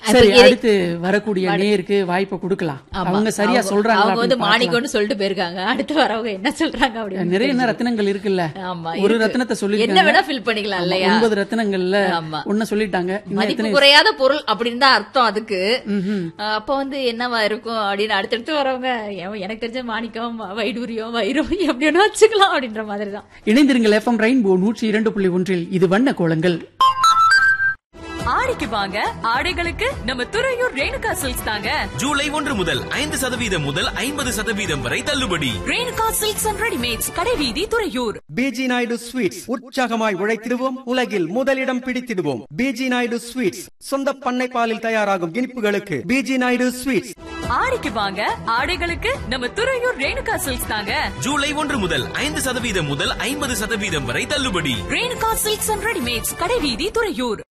சரி இதை- அடுத்து வரக்கூடிய நேருக்கு வாய்ப்பை கொடுக்கலாம் ஆமா. அவங்க சரியா அவங்க- சொல்றாங்களா அவங்க வந்து அப்படின்னு பார்க்கலாம். மாணிக்கம்னு சொல்லிட்டு போயிருக்காங்க அடுத்து வரவங்க என்ன சொல்றாங்க அப்படின்னு நிறைய என்ன ரத்தினங்கள் இருக்குல்ல ஆமா, ஒரு இருக்கு. ரத்தினத்தை சொல்லி என்ன வேணா fill பண்ணிக்கலாம் இல்லையா? ஒன்பது ரத்தினங்கள்ல ஆமா. ஒண்ணு சொல்லிட்டாங்க இன்னும் மதிப்பு எத்தனை குறையாத பொருள் அப்படின்னு தான் அர்த்தம் அதுக்கு ம்ஹும். அஹ் அப்ப வந்து என்னவா இருக்கும் அப்படின்னு அடுத்தடுத்து வரவங்க எவன் எனக்கு தெரிஞ்ச மாணிக்கம் வைடூரியம் வைரம் எப்படி வேணா வச்சுக்கலாம் அப்படின்ற மாதிரி தான் இணைந்திருங்கள் எஃப்எம் ரெயின்போ நூற்றி இரண்டு புள்ளி ஒன்றில் இது வண்ண கோலங்கள் ஆடிக்கு வாங்க ஆடைகளுக்கு நம்ம துறையூர் ரேணுகா சில்க்ஸ் தாங்க ஜூலை ஒன்று முதல் ஐந்து சதவீதம் முதல் ஐம்பது சதவீதம் வரை தள்ளுபடி ரேணுகா சில்க்ஸ் அண்ட் ரெடிமேட்ஸ் கடைவீதி துறையூர் பிஜி நாயுடு ஸ்வீட்ஸ் உற்சாகமாய் உழைத்திடுவோம் உலகில் முதலிடம் பிடித்திடுவோம் பிஜி நாயுடு ஸ்வீட்ஸ் சொந்த பண்ணை பாலில் தயாராகும் இனிப்புகளுக்கு பிஜி நாயுடு ஸ்வீட்ஸ் ஆடிக்கு வாங்க ஆடைகளுக்கு நம்ம துறையூர் ரேணுகா சில்க்ஸ் தாங்க ஜூலை ஒன்று முதல் ஐந்து சதவீதம் முதல் ஐம்பது சதவீதம் வரை தள்ளுபடி ரேணுகா சில்க்ஸ் அண்ட் ரெடிமேட்ஸ் கடைவீதி துறையூர்